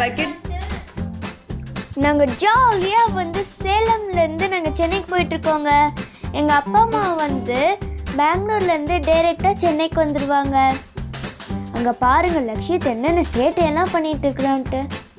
like it? நாங்கள் ஜாலியாக வந்து சேலம்லேருந்து நாங்கள் சென்னைக்கு போயிட்டுருக்கோங்க எங்கள் அப்பா அம்மா வந்து பெங்களூர்லேருந்து டைரெக்டாக சென்னைக்கு வந்துடுவாங்க அங்கே பாருங்க லக்ஷித் என்னென்ன சேட்டையெல்லாம் பண்ணிட்டு இருக்கிறான்ட்டு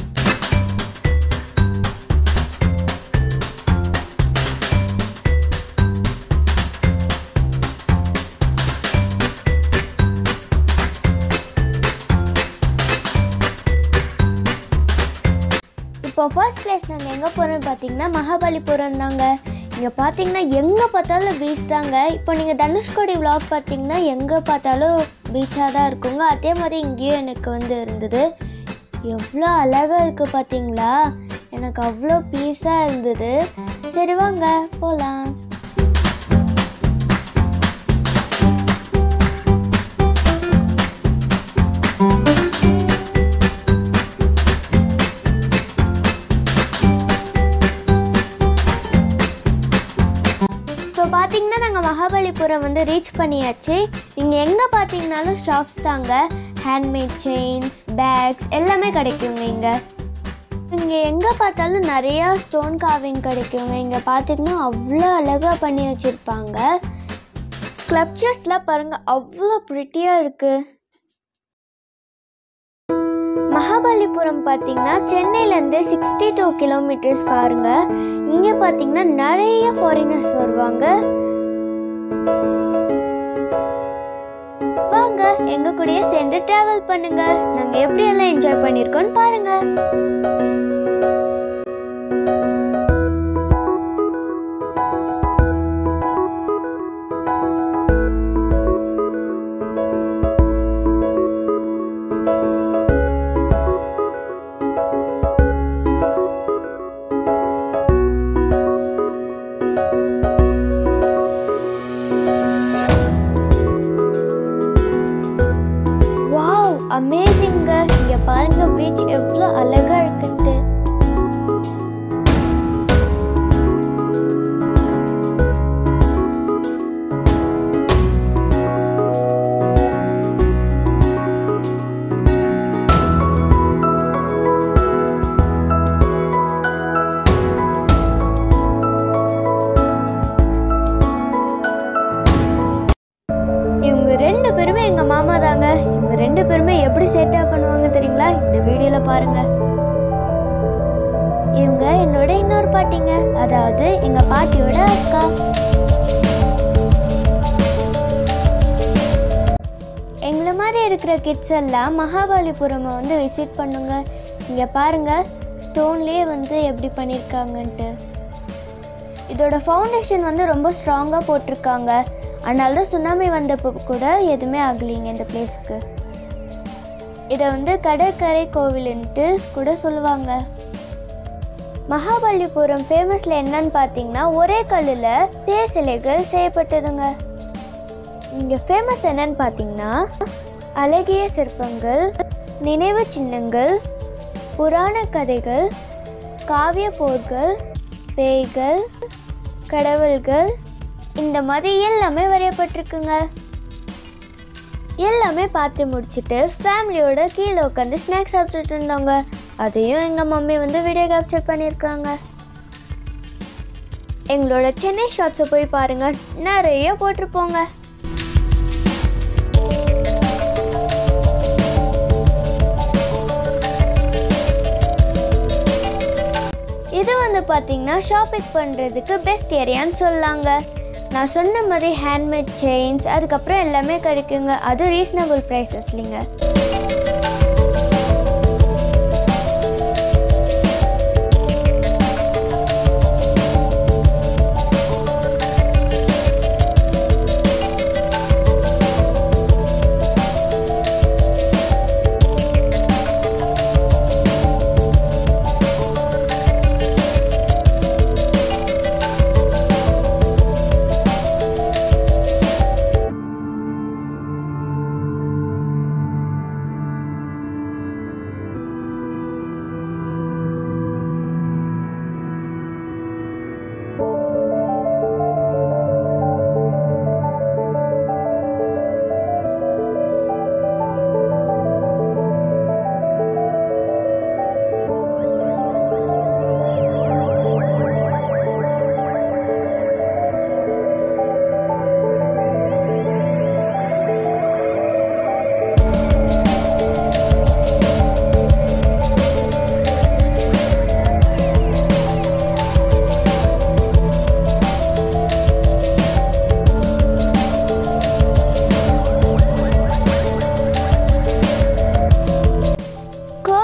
இப்போ ஃபர்ஸ்ட் பிளேஸ் நாங்கள் எங்கே போகிறோம்னு பார்த்தீங்கன்னா மகாபலிபுரம் தாங்க இங்கே பார்த்தீங்கன்னா எங்கே பார்த்தாலும் பீச் தாங்க இப்போ நீங்கள் தனுஷ்கோடி vlog பார்த்தீங்கன்னா எங்கே பார்த்தாலும் பீச்சாக தான் இருக்குங்க அதே மாதிரி இங்கேயும் எனக்கு வந்து இருந்தது எவ்வளோ அழகாக இருக்குது பார்த்தீங்களா எனக்கு அவ்வளோ பீஸாக இருந்தது சரி வாங்க போகலாம் இப்போ பார்த்தீங்கன்னா நாங்கள் மகாபலிபுரம் வந்து ரீச் பண்ணியாச்சு இங்கே எங்கே பார்த்தீங்கனாலும் ஷாப்ஸ் தாங்க ஹேண்ட்மேட் செயின்ஸ் பேக்ஸ் எல்லாமே கிடைக்குங்க இங்கே இங்கே எங்கே பார்த்தாலும் நிறையா ஸ்டோன் காவிங் கிடைக்குங்க இங்கே பார்த்தீங்கன்னா அவ்வளோ அழகாக பண்ணி வச்சுருப்பாங்க ஸ்க்ளப்சர்ஸ்லாம் பாருங்கள் அவ்வளோ ப்ரிட்டியாக இருக்குது மகாபலிபுரம் பார்த்தீங்கன்னா சென்னையிலேருந்து சிக்ஸ்டி டூ கிலோமீட்டர்ஸ் பாருங்க இங்கே பார்த்தீங்கன்னா நிறைய ஃபாரினர்ஸ் வருவாங்க வாங்க எங்க கூடயே சேர்ந்து டிராவல் பண்ணுங்க நாங்க எப்படி எல்லாம் என்ஜாய் பண்ணிருக்கோம்னு பாருங்க வாவ் அமேசிங்க இங்க பாருங்க பீச் எவ்வளோ அழகா இருக்குன்ட்டு இவங்க ரெண்டு பேருமே எங்க மாமா தாங்க இவங்க ரெண்டு பேருமே எப்படி சேட்டா பண்ணுவாங்க தெரியுங்களா இந்த வீடியோல பாருங்க இவங்க என்னோட இன்னொரு பாட்டிங்க அதாவது எங்க பாட்டியோட அக்கா எங்களை மாதிரி இருக்கிற கிட்ஸ் எல்லாம் மகாபலிபுரம் வந்து விசிட் பண்ணுங்க இங்க பாருங்க ஸ்டோன்லேயே வந்து எப்படி பண்ணியிருக்காங்கன்ட்டு இதோட ஃபவுண்டேஷன் வந்து ரொம்ப ஸ்ட்ராங்காக போட்டிருக்காங்க அதனால தான் சுனாமி வந்தப்போ கூட எதுவுமே ஆகலைங்க இந்த பிளேஸ்க்கு இதை வந்து கடற்கரை கோவிலுன்ட்டு கூட சொல்லுவாங்க மகாபலிபுரம் ஃபேமஸில் என்னன்னு பார்த்தீங்கன்னா ஒரே கல்லில் தேர் சிலைகள் செய்யப்பட்டதுங்க இங்கே ஃபேமஸ் என்னன்னு பார்த்தீங்கன்னா அழகிய சிற்பங்கள் நினைவு சின்னங்கள் புராண கதைகள் காவிய போர்கள் பேய்கள் கடவுள்கள் இந்த மாதிரி எல்லாமே வரையப்பட்டிருக்குங்க எல்லாமே பார்த்து முடிச்சுட்டு ஃபேமிலியோட கீழே உட்காந்து ஸ்நாக்ஸ் சாப்பிட்டுட்டு இருந்தவங்க அதையும் எங்கள் மம்மி வந்து வீடியோ கேப்சர் பண்ணியிருக்காங்க எங்களோட சென்னை ஷாட்ஸை போய் பாருங்க நிறைய போட்டிருப்போங்க இது வந்து பார்த்தீங்கன்னா ஷாப்பிங் பண்ணுறதுக்கு பெஸ்ட் ஏரியான்னு சொல்லாங்க நான் சொன்ன மாதிரி ஹேண்ட்மேட் செயின்ஸ் அதுக்கப்புறம் எல்லாமே கிடைக்குங்க அது ரீசனபிள் ப்ரைஸஸ்லிங்க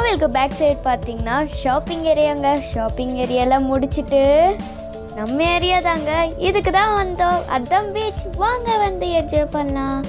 கோவிலுக்கு பேக் சைடு பார்த்தீங்கன்னா ஷாப்பிங் ஏரியாங்க ஷாப்பிங் ஏரியாலாம் முடிச்சிட்டு நம்ம ஏரியா தாங்க இதுக்கு தான் வந்தோம் அதான் பீச் வாங்க வந்து என்ஜாய் பண்ணலாம்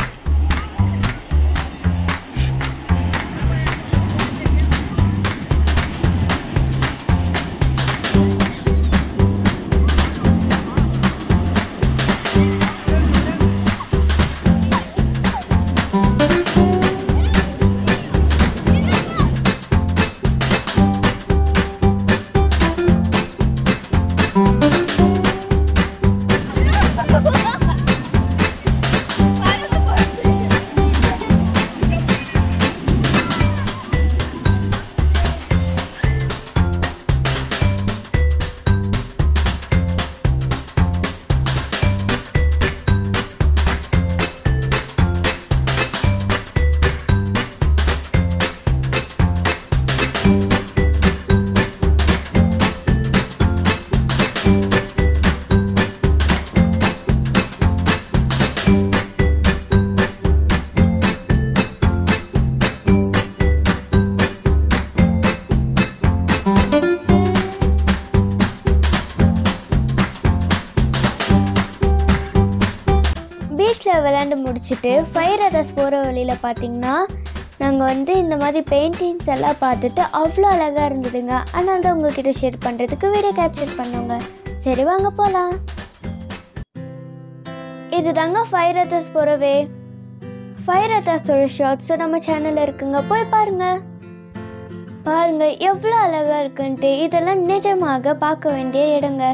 பீச்சில் விளையாண்டு முடிச்சுட்டு ஃபயர் அதர்ஸ் போகிற வழியில் பார்த்தீங்கன்னா நாங்கள் வந்து இந்த மாதிரி பெயிண்டிங்ஸ் எல்லாம் பார்த்துட்டு அவ்வளோ அழகாக இருந்ததுங்க அதனால தான் உங்ககிட்ட ஷேர் பண்ணுறதுக்கு வீடியோ கேப்சர் பண்ணோங்க சரி வாங்க போகலாம் இது தாங்க ஃபயர் அதர்ஸ் போகிறவே ஃபயர் அதர்ஸோட ஷார்ட்ஸும் நம்ம சேனலில் இருக்குங்க போய் பாருங்க பாருங்க எவ்வளோ அழகாக இருக்குன்ட்டு இதெல்லாம் நிஜமாக பார்க்க வேண்டிய இடங்க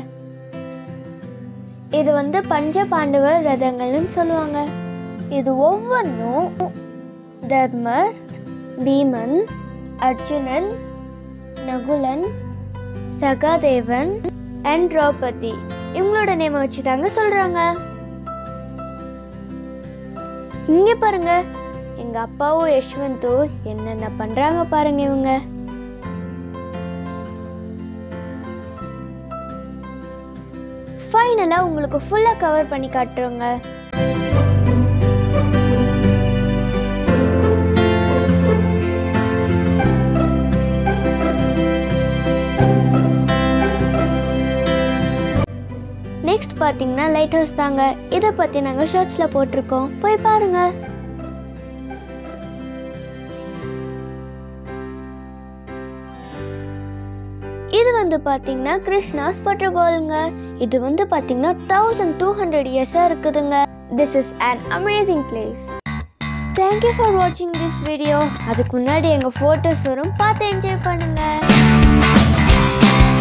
இது வந்து பஞ்ச பாண்டவர் ரதங்கள்னு சொல்லுவாங்க இது ஒவ்வொன்றும் தர்மர் பீமன் அர்ஜுனன் நகுலன் சகாதேவன் அண்ட் திரௌபதி இவங்களோட நேமை வச்சு தாங்க சொல்றாங்க இங்க பாருங்க எங்க அப்பாவும் யஷ்வந்தும் என்னென்ன பண்றாங்க பாருங்க இவங்க ஃபைனலாக உங்களுக்கு ஃபுல்லாக கவர் பண்ணி காட்டுறோங்க நெக்ஸ்ட் பார்த்தீங்கன்னா லைட் ஹவுஸ் தாங்க இதை பற்றி நாங்கள் ஷார்ட்ஸில் போட்டிருக்கோம் போய் பாருங்க இது வந்து பார்த்தீங்கன்னா கிருஷ்ணாஸ் பட்டர்கோலுங்க இது வந்து பார்த்தீங்கன்னா தௌசண்ட் டூ ஹண்ட்ரட் இயர்ஸாக இருக்குதுங்க this is an amazing place thank you for வாட்சிங் திஸ் வீடியோ அதுக்கு முன்னாடி எங்கள் ஃபோட்டோஸ் வரும் பார்த்து என்ஜாய் பண்ணுங்கள்